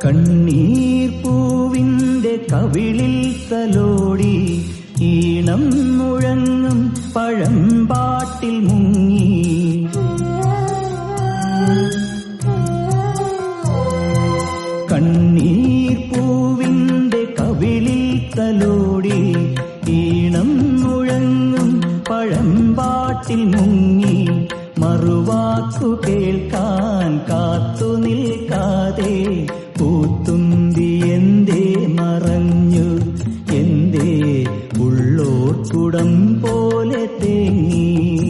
കണ്ണീർ പൂവിന്റെ കവിളിൽ തലോടി ഈണം മുഴങ്ങും പഴമ്പാട്ടിൽ മുങ്ങി കണ്ണീർ പൂവിന്റെ കവിളിൽ തലോടി ഈണം മുഴങ്ങും പഴമ്പാട്ടിൽ മുങ്ങി മറുവാക്കു കേൾക്കാൻ കാത്തു നിൽക്കാതെ പൂത്തുമ്പി എന്തേ മറഞ്ഞു എന്തേ ഉള്ളോർക്കുടം പോലെ തേങ്ങി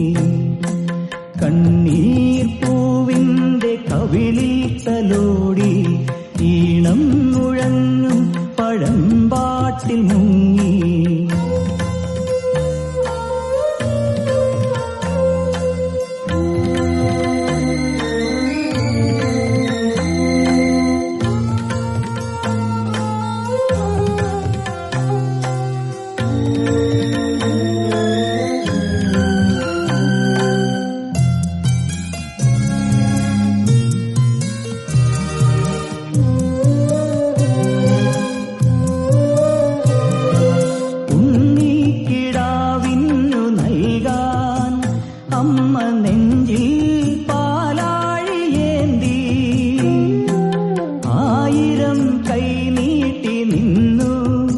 കണ്ണീർ പൂവിന്റെ കവിളിൽ തലോടി ഈണം മുഴങ്ങും പഴമ്പാട്ടിൽ മുങ്ങി ഉണ്ണിക്കിടാവിന്നു നൽകാൻ അമ്മ നെഞ്ചിൽ പാലാഴിയേന്തി ആയിരം കൈ നീട്ടി നിന്നു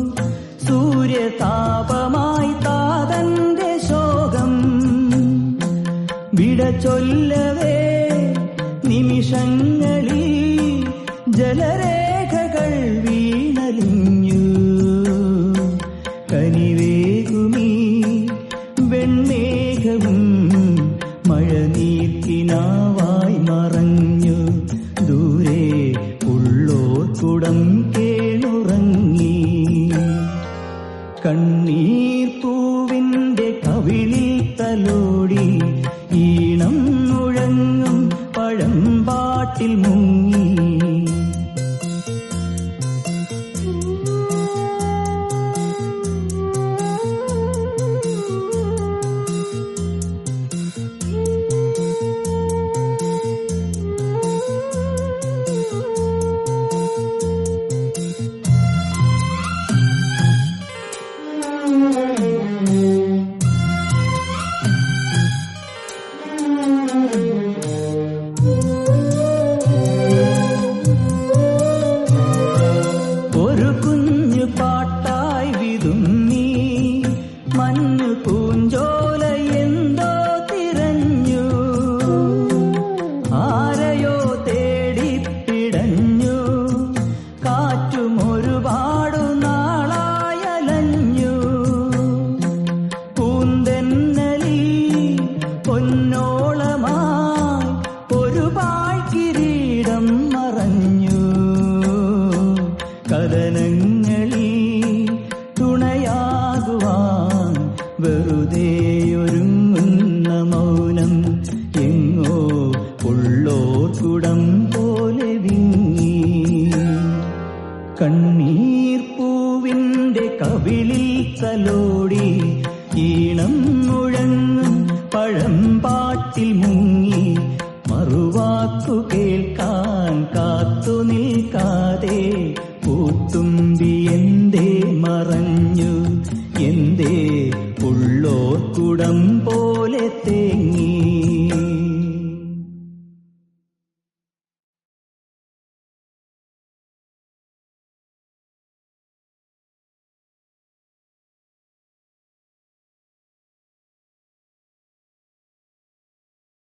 സൂര്യതാപമായി താതന്റെ ശോകം വിട ചൊല്ലവേ നിമിഷങ്ങളിൽ ജലരേഖകൾ വീണലിഞ്ഞു കനിവേകുമീ വെൺമേഘവും മഴനീർക്കിനാവായി മറഞ്ഞു ദൂരെ ഉള്ളോർക്കുടം കേണുറങ്ങി കണ്ണീർ പൂവിന്റെ കവിളിൽ തലോടി ഈണം മുഴങ്ങും പഴമ്പാട്ടിൽ മുങ്ങി ഒരു കുഞ്ഞു പാട്ടായി വിതുമ്മി മഞ്ഞു പൂഞ്ചോല എന്തോ തിരഞ്ഞു ആരെയോ തേടി പിടഞ്ഞു കാറ്റും ഒരുപാടു നാളായലഞ്ഞു പൂന്തെന്നലി പൊന്നോളമായി ഒരു പാഴ്കിരീടം മറഞ്ഞു കഥനങ്ങളിൽ തുണയാകുവാൻ വെറുതെയൊരുങ്ങുന്ന മൗനം എങ്ങോ ഉള്ളോർക്കുടം പോലെ വിങ്ങി കണ്ണീർ പൂവിന്റെ കവിളിൽ തലോടി ഈണം മുഴങ്ങും പഴമ്പാട്ടിൽ മുങ്ങി മറുവാക്കു കേൾക്കാൻ കാത്തു നിൽക്കാതെ പൂത്തുമ്പി എന്തേ മറഞ്ഞു